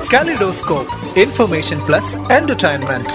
Kaleidoscope, information plus entertainment.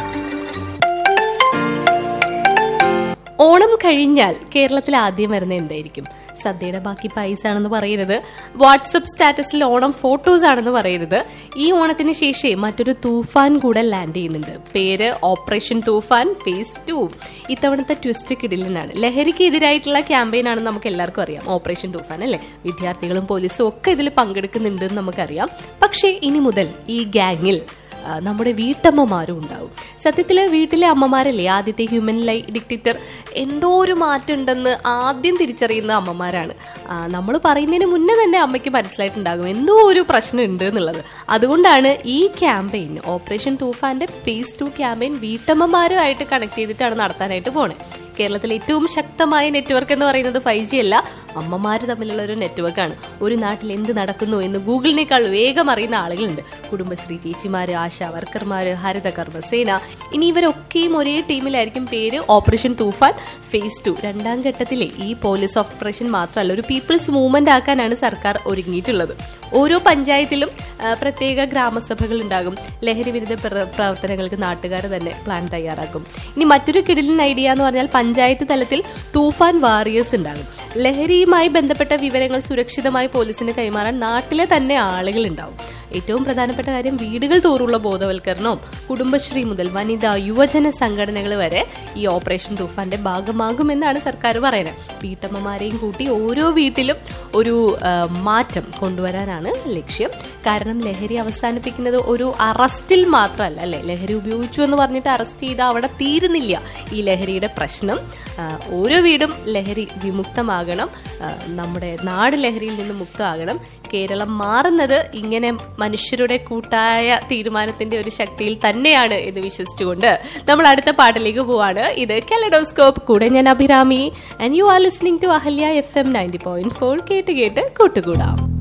Onam കഴിഞ്ഞാൽ കേരളത്തിൽ ആദ്യം വരുന്ന എന്തായിരിക്കും സദ്യയുടെ ബാക്കി പൈസ ആണെന്ന് പറയരുത് വാട്സപ്പ് സ്റ്റാറ്റസിൽ ഓണം ഫോട്ടോസ് ആണെന്ന് പറയരുത് ഈ ഓണത്തിന് ശേഷം മറ്റൊരു തൂഫാൻ കൂടെ ലാൻഡ് ചെയ്യുന്നുണ്ട് പേര് ഓപ്പറേഷൻ തൂഫാൻ ഫേസ് ടു ഇത്തവണത്തെ ട്വിസ്റ്റ് കിടിലനാണ് ലഹരിക്ക് എതിരായിട്ടുള്ള ക്യാമ്പയിൻ ആണെന്ന് നമുക്ക് എല്ലാവർക്കും അറിയാം ഓപ്പറേഷൻ തൂഫാൻ അല്ലേ വിദ്യാർത്ഥികളും പോലീസും ഒക്കെ ഇതിൽ പങ്കെടുക്കുന്നുണ്ട് എന്ന് നമുക്കറിയാം പക്ഷേ ഇനി മുതൽ ഈ ഗ്യാങ്ങിൽ ആ, നമ്മുടെ വീട്ടമ്മമാരും ഉണ്ടാവും സത്യത്തിൽ വീട്ടിലെ അമ്മമാരല്ലേ ആദ്യത്തെ ഹ്യൂമൻ ലൈ ഡിക്റ്റേറ്റർ എന്തോ ഒരു മാറ്റം ഉണ്ടെന്ന് ആദ്യം തിരിച്ചറിയുന്ന അമ്മമാരാണ് നമ്മൾ പറയുന്നതിന് മുന്നേ തന്നെ അമ്മയ്ക്ക് മനസ്സിലായിട്ടുണ്ടാകും എന്തോ ഒരു പ്രശ്നം ഉണ്ട് എന്നുള്ളത് അതുകൊണ്ടാണ് ഈ ക്യാമ്പയിൻ ഓപ്പറേഷൻ തൂഫാന്റെ ഫേസ് ടു ക്യാമ്പയിൻ വീട്ടമ്മമാരുമായിട്ട് കണക്ട് ചെയ്തിട്ടാണ് നടത്താനായിട്ട് പോണേ കേരളത്തിലെ ഏറ്റവും ശക്തമായ നെറ്റ്വർക്ക് എന്ന് പറയുന്നത് ഫൈവ് ജി അല്ല അമ്മമാര് തമ്മിലുള്ള ഒരു നെറ്റ്വർക്കാണ് ഒരു നാട്ടിൽ എന്ത് നടക്കുന്നു എന്ന് ഗൂഗിളിനേക്കാൾ വേഗം അറിയുന്ന ആളുകളുണ്ട് കുടുംബശ്രീ ചേച്ചിമാര് ആശാ വർക്കർമാര് ഹരിത കർമ്മസേന ഇനി ഇവരൊക്കെയും ഒരേ ടീമിലായിരിക്കും പേര് ഓപ്പറേഷൻ തൂഫാൻ ഫേസ് ടു രണ്ടാം ഘട്ടത്തിലെ ഈ പോലീസ് ഓപ്പറേഷൻ മാത്രമല്ല ഒരു പീപ്പിൾസ് മൂവ്മെന്റ് ആക്കാനാണ് സർക്കാർ ഒരുങ്ങിയിട്ടുള്ളത് ഓരോ പഞ്ചായത്തിലും ആ, പ്രത്യേക ഗ്രാമസഭകൾ ഉണ്ടാകും ലഹരി വിരുദ്ധ പ്ര- പ്രവർത്തനങ്ങൾക്ക് നാട്ടുകാർ തന്നെ പ്ലാൻ തയ്യാറാക്കും ഇനി മറ്റൊരു കിടിലൻ ഐഡിയ എന്ന് പറഞ്ഞാൽ പഞ്ചായത്ത് തലത്തിൽ തൂഫാൻ വാറിയേഴ്സ് ഉണ്ടാകും ലഹരിയുമായി ബന്ധപ്പെട്ട വിവരങ്ങൾ സുരക്ഷിതമായി പോലീസിന് കൈമാറാൻ നാട്ടിലെ തന്നെ ആളുകൾ ഉണ്ടാവും ഏറ്റവും പ്രധാനപ്പെട്ട കാര്യം വീടുകൾ തോറുള്ള ബോധവൽക്കരണവും കുടുംബശ്രീ മുതൽ വനിതാ യുവജന സംഘടനകൾ വരെ ഈ ഓപ്പറേഷൻ തൂഫാന്റെ ഭാഗമാകുമെന്നാണ് സർക്കാർ പറയുന്നത് വീട്ടമ്മമാരെയും കൂട്ടി ഓരോ വീട്ടിലും ഒരു ആ, മാറ്റം കൊണ്ടുവരാനാണ് ലക്ഷ്യം കാരണം ലഹരി അവസാനിപ്പിക്കുന്നത് ഒരു അറസ്റ്റിൽ മാത്രമല്ല അല്ലെ ലഹരി ഉപയോഗിച്ചു എന്ന് പറഞ്ഞിട്ട് അറസ്റ്റ് ചെയ്താൽ അവിടെ തീരുന്നില്ല ഈ ലഹരിയുടെ പ്രശ്നം ആ, ഓരോ വീടും ലഹരി വിമുക്തമാകണം ആ, നമ്മുടെ നാട് ലഹരിയിൽ നിന്ന് മുക്തമാകണം കേരളം മാറുന്നത് ഇങ്ങനെ മനുഷ്യരുടെ കൂട്ടായ തീരുമാനത്തിന്റെ ഒരു ശക്തിയിൽ തന്നെയാണ് എന്ന് വിശ്വസിച്ചുകൊണ്ട് നമ്മൾ അടുത്ത പാട്ടിലേക്ക് പോവാണ് ഇത് കെലഡോസ്കോപ്പ് കൂടെ ഞാൻ Abhirami and you are listening to Ahalya F M ninety point four കേട്ട് കേട്ട് കൂട്ടുകൂടാം